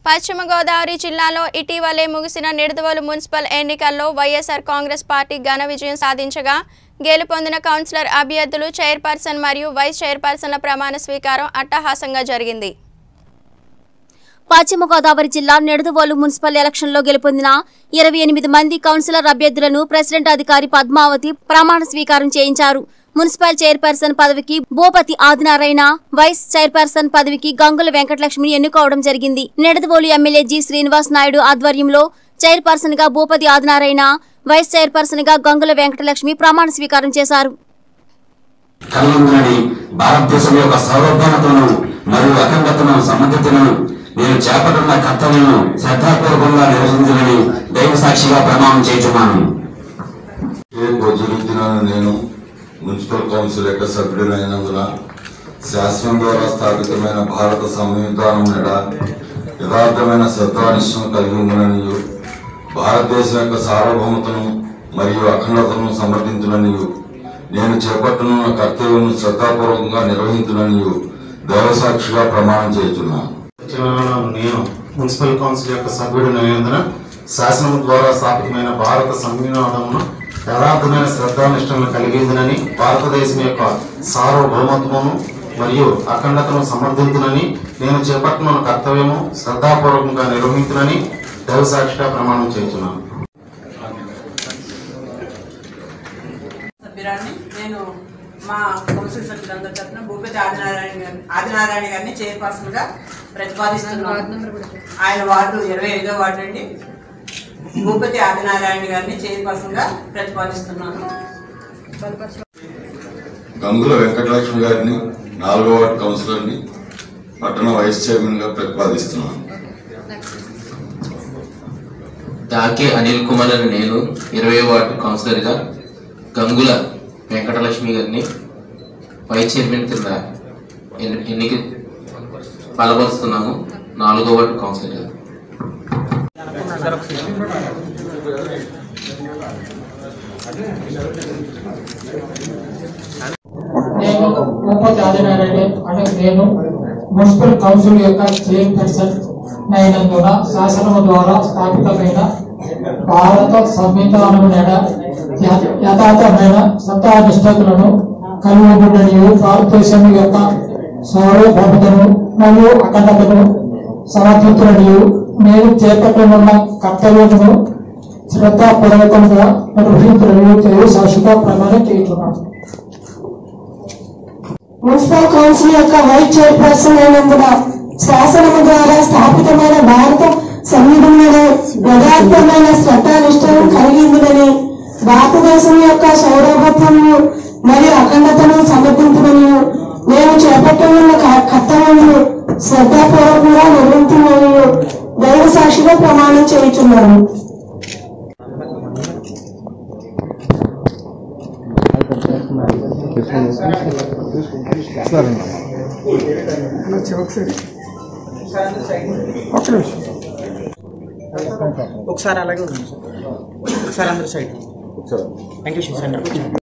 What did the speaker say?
పశ్చిమ గోదావరి జిల్లాలో ఇటీవలే ముగిసిన నిడదవోలు మున్సిపల్ ఎన్నికల్లో వైఎస్ఆర్ కాంగ్రెస్ పార్టీ ఘన విజయం సాధించగా గెలుపొందిన కౌన్సిలర్ అభ్యర్థులు చైర్పర్సన్ మరియు వైస్ చైర్పర్సన్ల ప్రమాణ స్వీకారం అట్టహాసంగా జరిగింది పశ్చిమ గోదావరి జిల్లా నిడదవోలు మున్సిపల్ ఎలక్షన్లో గెలుపొందిన ఇరవై ఎనిమిది మంది కౌన్సిలర్ అభ్యర్థులను ప్రెసిడెంట్ అధికారి పద్మావతి ప్రమాణ స్వీకారం చేయించారు మున్సిపల్ చైర్పర్సన్ పదవికి భూపతి ఆదినారాయణ వైస్ చైర్పర్సన్ పదవికి గంగుల వెంకటలక్ష్మిని ఎన్నుకోవడం జరిగింది నిడదవోలు ఎమ్మెల్యే జి శ్రీనివాస్ నాయుడు ఆధ్వర్యంలో చైర్పర్సన్ గా భూపతి ఆదినారాయణ వైస్ చైర్పర్సన్ గా గంగుల వెంకటలక్ష్మి ప్రమాణ స్వీకారం చేశారు కలిగి భారతదేశం యొక్క సర్వోన్నతను మరియు అఖండతను సమగ్రతను నేను చేపట్టున్న కర్తవ్యం శ్రద్ధాపూర్వకంగా నిర్వహించాలని దైవ సాక్షిగా ప్రమాణం చేస్తున్నాను ఏ బొజ్జులుద్దినాను నేను మున్సిపల్ కౌన్సిల్ యొక్క సభ్యుడైనందున శాసనం ద్వారా స్థాపితమైన భారత సంవిధానం నెడ యథార్థమైన శ్రద్ధానిష్టం కలిగి ఉందననియు భారతదేశం యొక్క సార్వభౌమతను మరియు అఖండతను సమర్థించుననియు నేను చేపట్టనున్న కర్తవ్యం శ్రద్ధాపూర్వకంగా నిర్వహించుననియు దైవసాక్షిగా ప్రమాణం చేస్తున్నాను జిల్లాలో నేను మున్సిపల్ కౌన్సిల్ యొక్క సభ్యుడిని అయినందున శాసనం ద్వారా స్థాపితమైన భారత సంవిధానమును యథార్థమైన శ్రద్ధానిష్టలను కలిగిందినని భారతదేశం యొక్క సార్వభౌమత్వమును మరియు అఖండతను సమర్థించునని నేను చేపట్టనున్న కర్తవ్యము శ్రద్ధాపూర్వకంగా నిర్వహించునని దైవసాక్షిగా ప్రమాణం చేస్తున్నాను సభ్యురాన్ని నేను మా కౌన్సిల్ సభ్యులందరి తరఫున భూపతి ఆదినారాయణ గారిని ఆదినారాయణ గారిని చైర్పర్సన్ గా ప్రతిపాదిస్తున్నాను ఆయన వార్డు ఇరవై ఐదో వార్డు అండి భూపతి ఆదినారాయణ గారిని చైర్పర్సన్ గా ప్రతిపాదిస్తున్నాను గంగుల వెంకటలక్ష్మి గారిని నాలుగో వార్డు కౌన్సిలర్ని పట్టణ వైస్ చైర్మన్ గా ప్రతిపాదిస్తున్నాను దాకే అనిల్ కుమార్ అని నేను ఇరవై వార్డు కౌన్సిలర్గా గంగుల వెంకటలక్ష్మి గారిని వైస్ చైర్మన్ కింద ఎన్ని ఎన్నిక బలపరుస్తున్నాము నాలుగో వార్డు కౌన్సిలర్గా నేను ఉపతి ఆదినారాయణ అనే నేను మున్సిపల్ కౌన్సిల్ యొక్క చైర్పర్సన్ అయినందున శాసనము ద్వారా స్థాపితమైన భారత సంవిధానం నెడ య- యథార్థమైన సత్తానిష్టతలను కలిగి ఉండనియు భారతదేశం యొక్క సార్వభౌమతను మరియు అఖండతను సమర్థించనియు నేను చేపట్టనున్న కర్తవ్యమును శ్రద్ధాపూర్వకంగా నిర్వహించనియు తెలుగు సాక్షిగా ప్రమాణం చేస్తున్నాను మున్సిపల్ కౌన్సిల్ యొక్క వైస్ చైర్పర్సన్ అయినందున శాసనము ద్వారా స్థాపితమైన భారత సంవిధానంలో యథార్థమైన శ్రద్ధానిష్టం కలిగిందని భారతదేశం యొక్క సౌరభత్వము మరియు అఖండతను సమర్థించమని నేను చేపట్టనున్న క- కర్తవ్యమును శ్రద్ధాపూర్వకంగా నిర్వహించమని దైవ సాక్షిగా ప్రమాణం చేయుచున్నాను ఒకసారి అలాగే ఉంది ఒకసారి అందరు సైడ్ థ్యాంక్ యూ శివసేన